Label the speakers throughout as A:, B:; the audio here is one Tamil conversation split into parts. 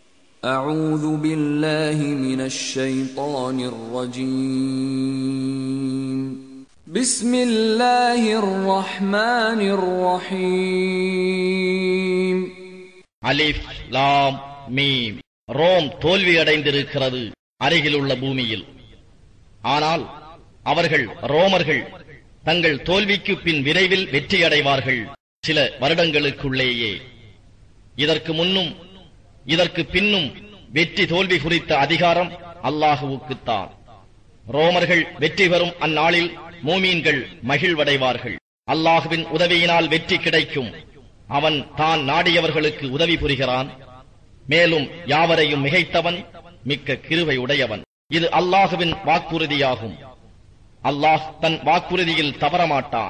A: أعوذ بالله من الشيطان الرجيم بسم الله الرحمن الرحيم
B: அலிஃப் லாம் மீம் ரோம் தோல்வியடைந்திருக்கிறது அருகிலுள்ள பூமியில் ஆனால் அவர்கள் ரோமர்கள் தங்கள் தோல்விக்கு பின் விரைவில் வெற்றியடைவார்கள் சில வருடங்களுக்குள்ளேயே இதற்கு முன்னும் இதற்கு பின்னும் வெற்றி தோல்வி குறித்த அதிகாரம் அல்லாஹுவுக்குத்தான் ரோமர்கள் வெற்றி பெறும் அந்நாளில் மூமீன்கள் மகிழ்வடைவார்கள் அல்லாஹுவின் உதவியினால் வெற்றி கிடைக்கும் அவன் தான் நாடியவர்களுக்கு உதவி புரிகிறான் மேலும் யாவரையும் மிகைத்தவன் மிக்க கிருவை உடையவன் இது அல்லாஹுவின் வாக்குறுதியாகும் அல்லாஹ் தன் வாக்குறுதியில் தவறமாட்டான்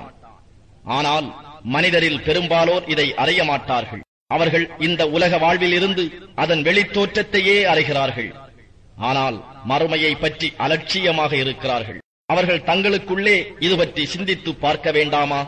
B: ஆனால் மனிதரில் பெரும்பாலோர் இதை அறிய மாட்டார்கள் அவர்கள் இந்த உலக வாழ்வில் இருந்து அதன் வெளித்தோற்றத்தையே அறிகிறார்கள் ஆனால் மறுமையை பற்றி அலட்சியமாக இருக்கிறார்கள் அவர்கள் தங்களுக்குள்ளே இது பற்றி சிந்தித்து பார்க்க வேண்டாமா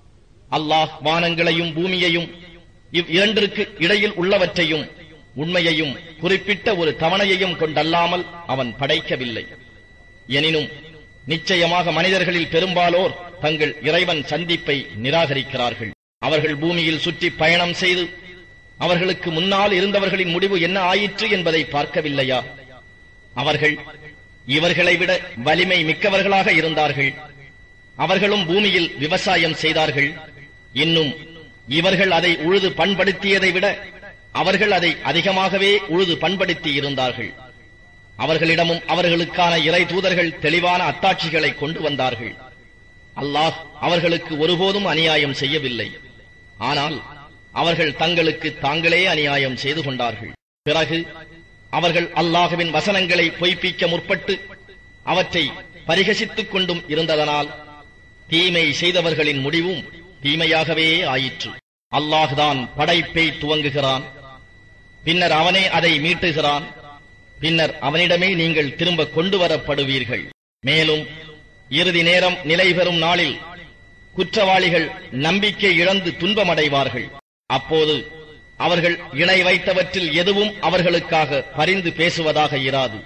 B: அல்லாஹ் வானங்களையும் பூமியையும் இவ் இரண்டிற்கு இடையில் உள்ளவற்றையும் உண்மையையும் குறிப்பிட்ட ஒரு தவணையையும் கொண்டல்லாமல் அவன் படைக்கவில்லை எனினும் நிச்சயமாக மனிதர்களில் பெரும்பாலோர் தங்கள் இறைவன் சந்திப்பை நிராகரிக்கிறார்கள் அவர்கள் பூமியில் சுற்றி பயணம் செய்து அவர்களுக்கு முன்னால் இருந்தவர்களின் முடிவு என்ன ஆயிற்று என்பதை பார்க்கவில்லையா அவர்கள் இவர்களை விட வலிமை மிக்கவர்களாக இருந்தார்கள் அவர்களும் பூமியில் விவசாயம் செய்தார்கள் இன்னும் இவர்கள் அதை உழுது பண்படுத்தியதை விட அவர்கள் அதை அதிகமாகவே உழுது பண்படுத்தி இருந்தார்கள் அவர்களிடமும் அவர்களுக்கான இறை தூதர்கள் தெளிவான அத்தாட்சிகளை கொண்டு வந்தார்கள் அல்லாஹ் அவர்களுக்கு ஒருபோதும் அநியாயம் செய்யவில்லை ஆனால் அவர்கள் தங்களுக்கு தாங்களே அநியாயம் செய்து கொண்டார்கள் பிறகு அவர்கள் அல்லாஹுவின் வசனங்களை பொய்ப்பிக்க முற்பட்டு அவற்றை பரிகசித்துக் கொண்டும் இருந்ததனால் தீமை செய்தவர்களின் முடிவும் தீமையாகவே ஆயிற்று அல்லாஹ்தான் படைப்பை துவங்குகிறான் பின்னர் அவனே அதை மீட்டுகிறான் பின்னர் அவனிடமே நீங்கள் திரும்ப கொண்டு வரப்படுவீர்கள் மேலும் இறுதி நேரம் நிலை பெறும் நாளில் குற்றவாளிகள் நம்பிக்கை இழந்து துன்பமடைவார்கள் அப்போது அவர்கள் இணை வைத்தவற்றில் எதுவும் அவர்களுக்காக பரிந்து பேசுவதாக இராது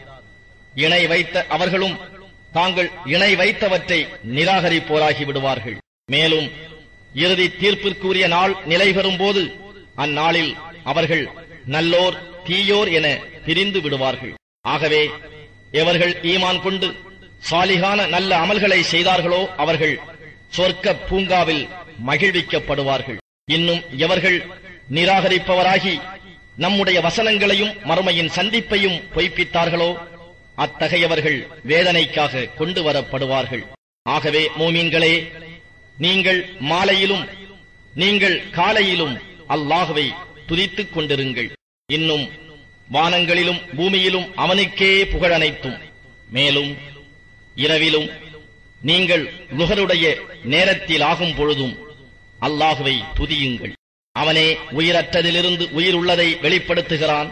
B: இணை வைத்த அவர்களும் தாங்கள் இணை வைத்தவற்றை நிராகரிப்போராகி விடுவார்கள் மேலும் இறுதி தீர்ப்பிற்குரிய நாள் நிலை பெறும்போது அந்நாளில் அவர்கள் நல்லோர் தீயோர் என பிரிந்து விடுவார்கள் ஆகவே எவர்கள் ஈமான் கொண்டு சாலிகான நல்ல அமல்களை செய்தார்களோ அவர்கள் சொர்க்க பூங்காவில் மகிழ்விக்கப்படுவார்கள் இன்னும் எவர்கள் நிராகரிப்பவராகி நம்முடைய வசனங்களையும் மறுமையின் சந்திப்பையும் பொய்ப்பித்தார்களோ அத்தகையவர்கள் வேதனைக்காக கொண்டு வரப்படுவார்கள் ஆகவே மோமீன்களே நீங்கள் மாலையிலும் நீங்கள் காலையிலும் அல்லாஹுவை துதித்துக் கொண்டிருங்கள் இன்னும் வானங்களிலும் பூமியிலும் அவனுக்கே புகழனைத்தும் மேலும் இரவிலும் நீங்கள் லுகருடைய நேரத்தில் ஆகும் பொழுதும் அல்லாஹுவை துதியுங்கள் அவனே உயிரற்றதிலிருந்து உயிர் உள்ளதை வெளிப்படுத்துகிறான்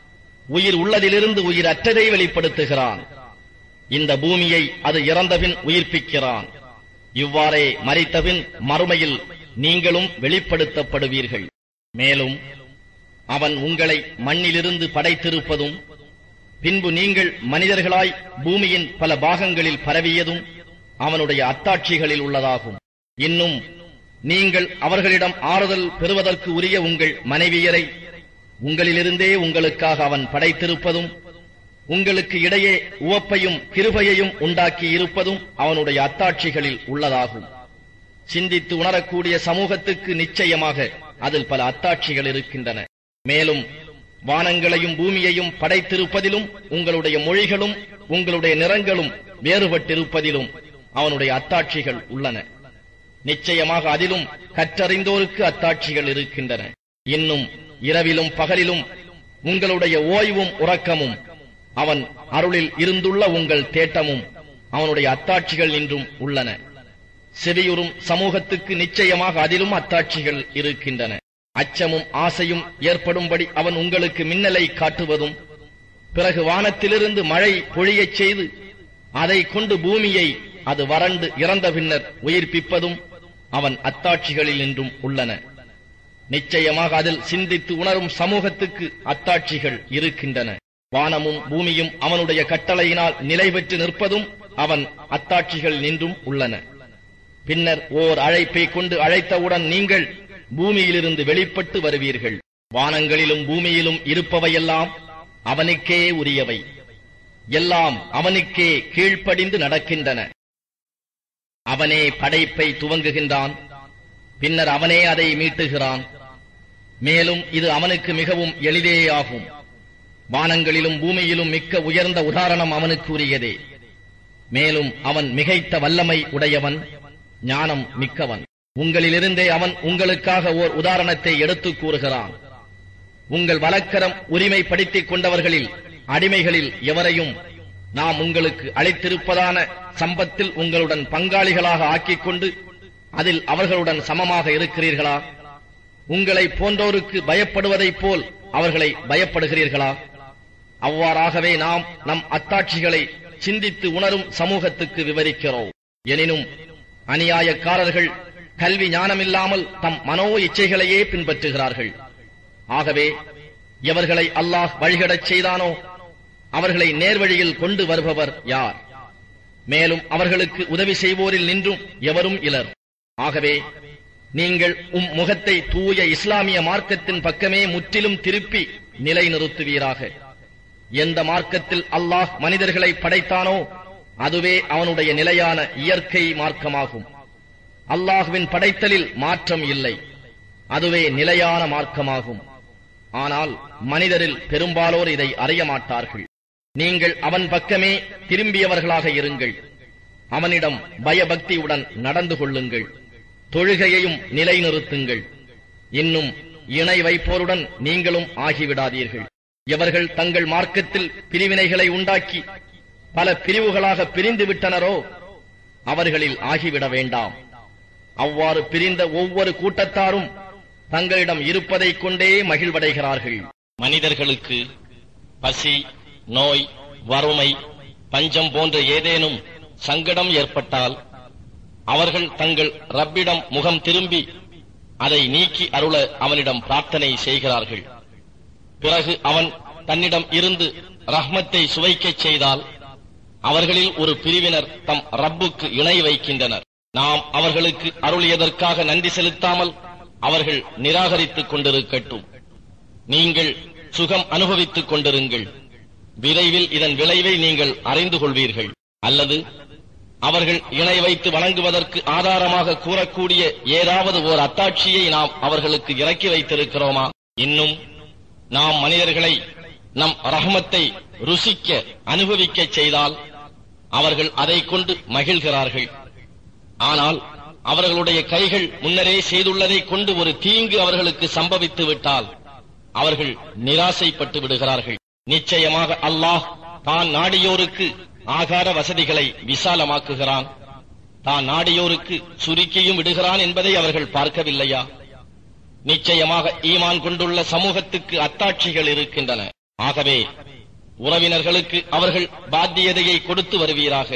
B: உயிர் உள்ளதிலிருந்து உயிர் அற்றதை வெளிப்படுத்துகிறான் இந்த பூமியை அது இறந்தபின் உயிர்ப்பிக்கிறான் இவ்வாறே மறித்தபின் மறுமையில் நீங்களும் வெளிப்படுத்தப்படுவீர்கள் மேலும் அவன் உங்களை மண்ணிலிருந்து படைத்திருப்பதும் பின்பு நீங்கள் மனிதர்களாய் பூமியின் பல பாகங்களில் பரவியதும் அவனுடைய அத்தாட்சிகளில் உள்ளதாகும் இன்னும் நீங்கள் அவர்களிடம் ஆறுதல் பெறுவதற்கு உரிய உங்கள் மனைவியரை உங்களிலிருந்தே உங்களுக்காக அவன் படைத்திருப்பதும் உங்களுக்கு இடையே உவப்பையும் கிருபையையும் உண்டாக்கி இருப்பதும் அவனுடைய அத்தாட்சிகளில் உள்ளதாகும் சிந்தித்து உணரக்கூடிய சமூகத்துக்கு நிச்சயமாக அதில் பல அத்தாட்சிகள் இருக்கின்றன மேலும் வானங்களையும் பூமியையும் படைத்திருப்பதிலும் உங்களுடைய மொழிகளும் உங்களுடைய நிறங்களும் வேறுபட்டிருப்பதிலும் அவனுடைய அத்தாட்சிகள் உள்ளன நிச்சயமாக அதிலும் கற்றறிந்தோருக்கு அத்தாட்சிகள் இருக்கின்றன இன்னும் இரவிலும் பகலிலும் உங்களுடைய ஓய்வும் உறக்கமும் அவன் அருளில் இருந்துள்ள உங்கள் தேட்டமும் அவனுடைய அத்தாட்சிகள் இன்றும் உள்ளன செவியுறும் சமூகத்துக்கு நிச்சயமாக அதிலும் அத்தாட்சிகள் இருக்கின்றன அச்சமும் ஆசையும் ஏற்படும்படி அவன் உங்களுக்கு மின்னலை காட்டுவதும் பிறகு வானத்திலிருந்து மழை பொழியச் செய்து அதை கொண்டு பூமியை அது வறண்டு இறந்த பின்னர் உயிர்ப்பிப்பதும் அவன் அத்தாட்சிகளில் இன்றும் உள்ளன நிச்சயமாக அதில் சிந்தித்து உணரும் சமூகத்துக்கு அத்தாட்சிகள் இருக்கின்றன வானமும் பூமியும் அவனுடைய கட்டளையினால் நிலை பெற்று நிற்பதும் அவன் அத்தாட்சிகள் நின்றும் உள்ளன பின்னர் ஓர் அழைப்பை கொண்டு அழைத்தவுடன் நீங்கள் பூமியிலிருந்து வெளிப்பட்டு வருவீர்கள் வானங்களிலும் பூமியிலும் இருப்பவையெல்லாம் அவனுக்கே உரியவை எல்லாம் அவனுக்கே கீழ்ப்படிந்து நடக்கின்றன அவனே படைப்பை துவங்குகின்றான் பின்னர் அவனே அதை மீட்டுகிறான் மேலும் இது அவனுக்கு மிகவும் எளிதேயாகும் வானங்களிலும் பூமியிலும் மிக்க உயர்ந்த உதாரணம் அவனுக்கு உரியதே மேலும் அவன் மிகைத்த வல்லமை உடையவன் ஞானம் மிக்கவன் உங்களிலிருந்தே அவன் உங்களுக்காக ஓர் உதாரணத்தை எடுத்துக் கூறுகிறான் உங்கள் வழக்கரம் உரிமைப்படுத்திக் கொண்டவர்களில் அடிமைகளில் எவரையும் நாம் உங்களுக்கு அளித்திருப்பதான சம்பத்தில் உங்களுடன் பங்காளிகளாக ஆக்கிக் கொண்டு அதில் அவர்களுடன் சமமாக இருக்கிறீர்களா உங்களை போன்றோருக்கு பயப்படுவதைப் போல் அவர்களை பயப்படுகிறீர்களா அவ்வாறாகவே நாம் நம் அத்தாட்சிகளை சிந்தித்து உணரும் சமூகத்துக்கு விவரிக்கிறோம் எனினும் அநியாயக்காரர்கள் கல்வி ஞானமில்லாமல் தம் மனோ இச்சைகளையே பின்பற்றுகிறார்கள் ஆகவே எவர்களை அல்லாஹ் வழிகடச் செய்தானோ அவர்களை நேர்வழியில் கொண்டு வருபவர் யார் மேலும் அவர்களுக்கு உதவி செய்வோரில் நின்றும் எவரும் இலர் ஆகவே நீங்கள் உம் முகத்தை தூய இஸ்லாமிய மார்க்கத்தின் பக்கமே முற்றிலும் திருப்பி நிலைநிறுத்துவீராக எந்த மார்க்கத்தில் அல்லாஹ் மனிதர்களை படைத்தானோ அதுவே அவனுடைய நிலையான இயற்கை மார்க்கமாகும் அல்லாஹுவின் படைத்தலில் மாற்றம் இல்லை அதுவே நிலையான மார்க்கமாகும் ஆனால் மனிதரில் பெரும்பாலோர் இதை அறிய மாட்டார்கள் நீங்கள் அவன் பக்கமே திரும்பியவர்களாக இருங்கள் அவனிடம் பயபக்தியுடன் நடந்து கொள்ளுங்கள் தொழுகையையும் நிலைநிறுத்துங்கள் இன்னும் இணை வைப்போருடன் நீங்களும் ஆகிவிடாதீர்கள் எவர்கள் தங்கள் மார்க்கத்தில் பிரிவினைகளை உண்டாக்கி பல பிரிவுகளாக பிரிந்து விட்டனரோ அவர்களில் ஆகிவிட வேண்டாம் அவ்வாறு பிரிந்த ஒவ்வொரு கூட்டத்தாரும் தங்களிடம் இருப்பதைக் கொண்டே மகிழ்வடைகிறார்கள் மனிதர்களுக்கு பசி நோய் வறுமை பஞ்சம் போன்ற ஏதேனும் சங்கடம் ஏற்பட்டால் அவர்கள் தங்கள் ரப்பிடம் முகம் திரும்பி அதை நீக்கி அருள அவனிடம் பிரார்த்தனை செய்கிறார்கள் பிறகு அவன் தன்னிடம் இருந்து ரஹ்மத்தை சுவைக்கச் செய்தால் அவர்களில் ஒரு பிரிவினர் தம் ரப்புக்கு இணை வைக்கின்றனர் நாம் அவர்களுக்கு அருளியதற்காக நன்றி செலுத்தாமல் அவர்கள் நிராகரித்துக் கொண்டிருக்கட்டும் நீங்கள் சுகம் அனுபவித்துக் கொண்டிருங்கள் விரைவில் இதன் விளைவை நீங்கள் அறிந்து கொள்வீர்கள் அல்லது அவர்கள் இணை வைத்து வணங்குவதற்கு ஆதாரமாக கூறக்கூடிய ஏதாவது ஓர் அத்தாட்சியை நாம் அவர்களுக்கு இறக்கி வைத்திருக்கிறோமா இன்னும் நாம் மனிதர்களை நம் ரஹமத்தை ருசிக்க அனுபவிக்கச் செய்தால் அவர்கள் அதை கொண்டு மகிழ்கிறார்கள் ஆனால் அவர்களுடைய கைகள் முன்னரே செய்துள்ளதை கொண்டு ஒரு தீங்கு அவர்களுக்கு சம்பவித்து விட்டால் அவர்கள் நிராசைப்பட்டு விடுகிறார்கள் நிச்சயமாக அல்லாஹ் தான் நாடியோருக்கு ஆகார வசதிகளை விசாலமாக்குகிறான் தான் நாடியோருக்கு சுருக்கியும் விடுகிறான் என்பதை அவர்கள் பார்க்கவில்லையா நிச்சயமாக ஈமான் கொண்டுள்ள சமூகத்துக்கு அத்தாட்சிகள் இருக்கின்றன ஆகவே உறவினர்களுக்கு அவர்கள் பாத்தியதையை கொடுத்து வருவீராக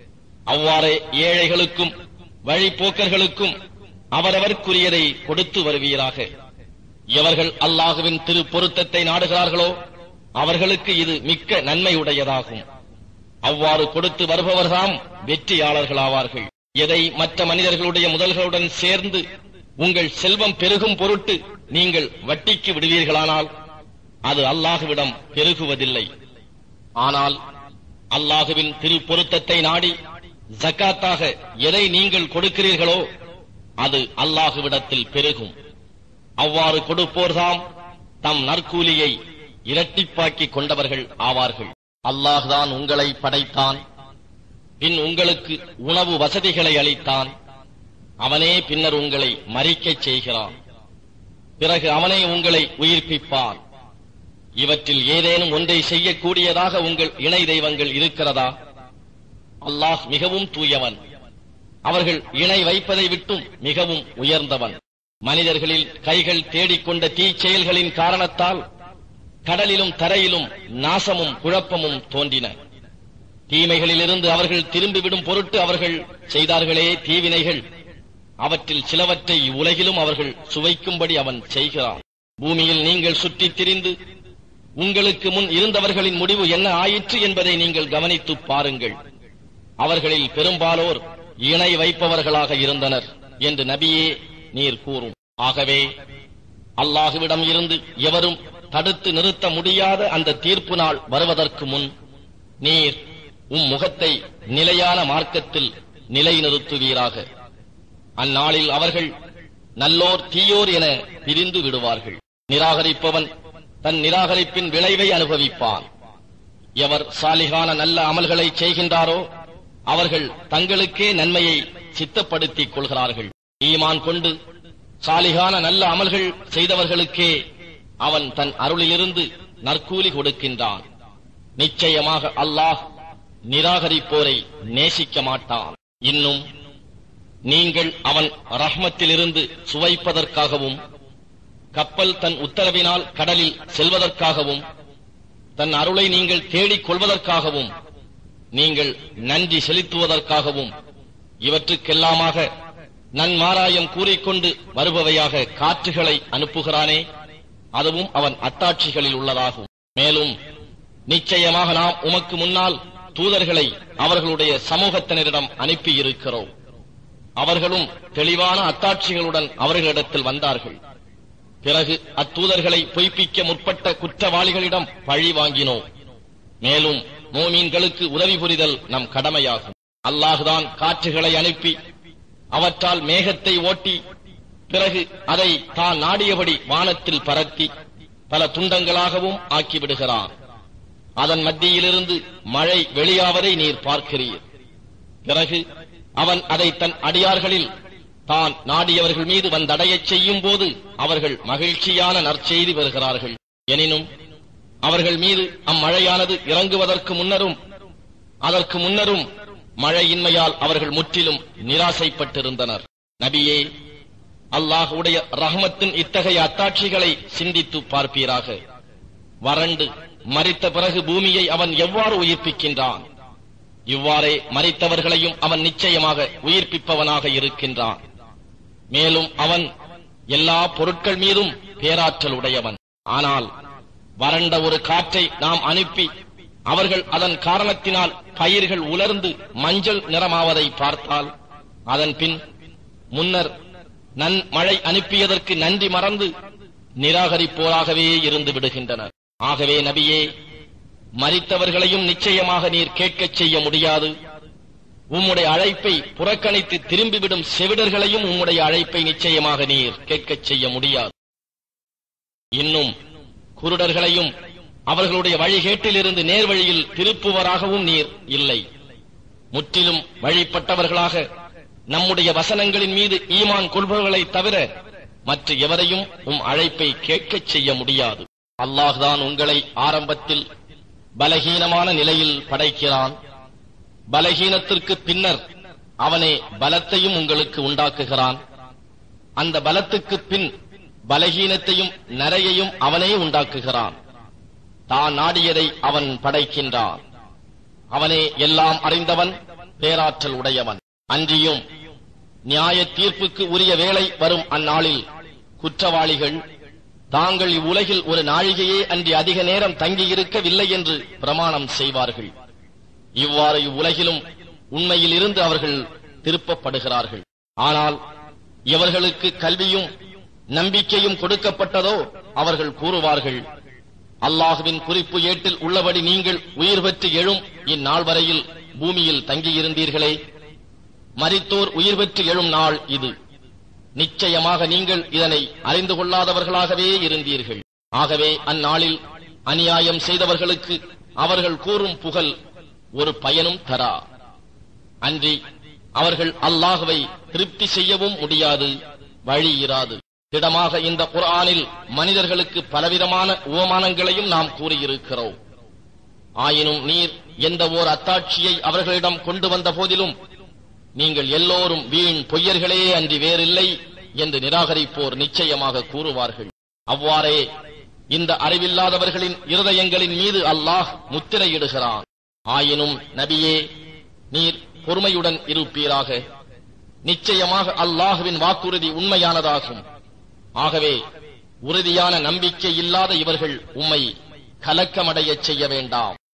B: அவ்வாறே ஏழைகளுக்கும் வழிபோக்கர்களுக்கும் அவரவர்க்குரியதை கொடுத்து வருவீராக எவர்கள் அல்லாஹுவின் திரு பொருத்தத்தை நாடுகிறார்களோ அவர்களுக்கு இது மிக்க நன்மையுடையதாகும் அவ்வாறு கொடுத்து வருபவர்தாம் வெற்றியாளர்களாவார்கள் எதை மற்ற மனிதர்களுடைய முதல்களுடன் சேர்ந்து உங்கள் செல்வம் பெருகும் பொருட்டு நீங்கள் வட்டிக்கு விடுவீர்களானால் அது அல்லாஹுவிடம் பெருகுவதில்லை ஆனால் அல்லாஹுவின் திரு பொருத்தத்தை நாடி ஜக்காத்தாக எதை நீங்கள் கொடுக்கிறீர்களோ அது அல்லாஹுவிடத்தில் பெருகும் அவ்வாறு கொடுப்போர்தாம் தம் நற்கூலியை இரட்டிப்பாக்கிக் கொண்டவர்கள் ஆவார்கள் அல்லாஹ்தான் உங்களை படைத்தான் பின் உங்களுக்கு உணவு வசதிகளை அளித்தான் அவனே பின்னர் உங்களை மறிக்கச் செய்கிறான் பிறகு அவனே உங்களை உயிர்ப்பிப்பான் இவற்றில் ஏதேனும் ஒன்றை செய்யக்கூடியதாக உங்கள் இணை தெய்வங்கள் இருக்கிறதா அல்லாஹ் மிகவும் தூயவன் அவர்கள் இணை வைப்பதை விட்டும் மிகவும் உயர்ந்தவன் மனிதர்களில் கைகள் தேடிக்கொண்ட தீச்செயல்களின் காரணத்தால் கடலிலும் தரையிலும் நாசமும் குழப்பமும் தோன்றின தீமைகளிலிருந்து அவர்கள் திரும்பிவிடும் பொருட்டு அவர்கள் செய்தார்களே தீவினைகள் அவற்றில் சிலவற்றை இவ்வுலகிலும் அவர்கள் சுவைக்கும்படி அவன் செய்கிறான் பூமியில் நீங்கள் சுற்றித் திரிந்து உங்களுக்கு முன் இருந்தவர்களின் முடிவு என்ன ஆயிற்று என்பதை நீங்கள் கவனித்துப் பாருங்கள் அவர்களில் பெரும்பாலோர் இணை வைப்பவர்களாக இருந்தனர் என்று நபியே நீர் கூறும் ஆகவே அல்லாஹுவிடம் இருந்து எவரும் தடுத்து நிறுத்த முடியாத அந்த தீர்ப்பு நாள் வருவதற்கு முன் நீர் உம் முகத்தை நிலையான மார்க்கத்தில் நிலைநிறுத்துவீராக அந்நாளில் அவர்கள் நல்லோர் தீயோர் என பிரிந்து விடுவார்கள் நிராகரிப்பவன் தன் நிராகரிப்பின் விளைவை அனுபவிப்பான் எவர் சாலிகான நல்ல அமல்களை செய்கின்றாரோ அவர்கள் தங்களுக்கே நன்மையை சித்தப்படுத்திக் கொள்கிறார்கள் ஈமான் கொண்டு சாலிகான நல்ல அமல்கள் செய்தவர்களுக்கே அவன் தன் அருளிலிருந்து நற்கூலி கொடுக்கின்றான் நிச்சயமாக அல்லாஹ் நிராகரிப்போரை நேசிக்க மாட்டான் இன்னும் நீங்கள் அவன் ரஹ்மத்திலிருந்து சுவைப்பதற்காகவும் கப்பல் தன் உத்தரவினால் கடலில் செல்வதற்காகவும் தன் அருளை நீங்கள் தேடிக் கொள்வதற்காகவும் நீங்கள் நன்றி செலுத்துவதற்காகவும் இவற்றுக்கெல்லாமாக நன்மாராயம் கூறிக்கொண்டு வருபவையாக காற்றுகளை அனுப்புகிறானே அதுவும் அவன் அத்தாட்சிகளில் உள்ளதாகும் மேலும் நிச்சயமாக நாம் உமக்கு முன்னால் தூதர்களை அவர்களுடைய சமூகத்தினரிடம் அனுப்பியிருக்கிறோம் அவர்களும் தெளிவான அத்தாட்சிகளுடன் அவர்களிடத்தில் வந்தார்கள் பிறகு அத்தூதர்களை பொய்ப்பிக்க முற்பட்ட குற்றவாளிகளிடம் பழி வாங்கினோம் மேலும் மோமீன்களுக்கு உதவி புரிதல் நம் கடமையாகும் அல்லாஹுதான் காற்றுகளை அனுப்பி அவற்றால் மேகத்தை ஓட்டி பிறகு அதை தான் நாடியபடி வானத்தில் பரத்தி பல துண்டங்களாகவும் ஆக்கிவிடுகிறான் அதன் மத்தியிலிருந்து மழை வெளியாவதை நீர் பார்க்கிறீர் பிறகு அவன் அதை தன் அடியார்களில் தான் நாடியவர்கள் மீது வந்தடையச் செய்யும் போது அவர்கள் மகிழ்ச்சியான நற்செய்தி பெறுகிறார்கள் எனினும் அவர்கள் மீது அம்மழையானது இறங்குவதற்கு முன்னரும் அதற்கு முன்னரும் மழையின்மையால் அவர்கள் முற்றிலும் நிராசைப்பட்டிருந்தனர் நபியே அல்லாஹுடைய ரஹமத்தின் இத்தகைய அத்தாட்சிகளை சிந்தித்து பார்ப்பீராக வறண்டு மரித்த பிறகு பூமியை அவன் எவ்வாறு உயிர்ப்பிக்கின்றான் இவ்வாறே மரித்தவர்களையும் அவன் நிச்சயமாக உயிர்ப்பிப்பவனாக இருக்கின்றான் மேலும் அவன் எல்லா பொருட்கள் மீதும் பேராற்றல் உடையவன் ஆனால் வறண்ட ஒரு காற்றை நாம் அனுப்பி அவர்கள் அதன் காரணத்தினால் பயிர்கள் உலர்ந்து மஞ்சள் நிறமாவதை பார்த்தால் அதன் பின் முன்னர் நன் மழை அனுப்பியதற்கு நன்றி மறந்து நிராகரிப்போராகவே இருந்து விடுகின்றனர் ஆகவே நபியே மரித்தவர்களையும் நிச்சயமாக நீர் கேட்கச் செய்ய முடியாது உம்முடைய அழைப்பை புறக்கணித்து திரும்பிவிடும் செவிடர்களையும் உம்முடைய அழைப்பை நிச்சயமாக நீர் கேட்கச் செய்ய முடியாது இன்னும் குருடர்களையும் அவர்களுடைய வழிகேட்டிலிருந்து நேர்வழியில் திருப்புவராகவும் நீர் இல்லை முற்றிலும் வழிபட்டவர்களாக நம்முடைய வசனங்களின் மீது ஈமான் கொள்பவர்களை தவிர மற்ற எவரையும் உம் அழைப்பை கேட்கச் செய்ய முடியாது அல்லாஹ்தான் உங்களை ஆரம்பத்தில் பலகீனமான நிலையில் படைக்கிறான் பலகீனத்திற்கு பின்னர் அவனே பலத்தையும் உங்களுக்கு உண்டாக்குகிறான் அந்த பலத்துக்கு பின் பலகீனத்தையும் நரையையும் அவனே உண்டாக்குகிறான் தான் நாடியதை அவன் படைக்கின்றான் அவனே எல்லாம் அறிந்தவன் பேராற்றல் உடையவன் அன்றியும் நியாய தீர்ப்புக்கு உரிய வேளை வரும் அந்நாளில் குற்றவாளிகள் தாங்கள் இவ்வுலகில் ஒரு நாழிகையே அன்றி அதிக நேரம் தங்கியிருக்கவில்லை என்று பிரமாணம் செய்வார்கள் இவ்வாறு இவ்வுலகிலும் உண்மையில் இருந்து அவர்கள் திருப்பப்படுகிறார்கள் ஆனால் எவர்களுக்கு கல்வியும் நம்பிக்கையும் கொடுக்கப்பட்டதோ அவர்கள் கூறுவார்கள் அல்லாஹுவின் குறிப்பு ஏட்டில் உள்ளபடி நீங்கள் உயிர் பெற்று எழும் இந்நாள் வரையில் பூமியில் தங்கியிருந்தீர்களே மரித்தோர் உயிர் பெற்று எழும் நாள் இது நிச்சயமாக நீங்கள் இதனை அறிந்து கொள்ளாதவர்களாகவே இருந்தீர்கள் ஆகவே அந்நாளில் அநியாயம் செய்தவர்களுக்கு அவர்கள் கூறும் புகழ் ஒரு பயனும் தரா அன்றி அவர்கள் அல்லாஹுவை திருப்தி செய்யவும் முடியாது வழி இராது திடமாக இந்த குர்ஆனில் மனிதர்களுக்கு பலவிதமான உவமானங்களையும் நாம் கூறியிருக்கிறோம் ஆயினும் நீர் எந்த ஓர் அத்தாட்சியை அவர்களிடம் கொண்டு வந்த போதிலும் நீங்கள் எல்லோரும் வீண் பொய்யர்களே அன்றி வேறில்லை என்று நிராகரிப்போர் நிச்சயமாக கூறுவார்கள் அவ்வாறே இந்த அறிவில்லாதவர்களின் இருதயங்களின் மீது அல்லாஹ் முத்திரையிடுகிறான் ஆயினும் நபியே நீர் பொறுமையுடன் இருப்பீராக நிச்சயமாக அல்லாஹுவின் வாக்குறுதி உண்மையானதாகும் ஆகவே உறுதியான நம்பிக்கை இல்லாத இவர்கள் உம்மை கலக்கமடையச் செய்ய வேண்டாம்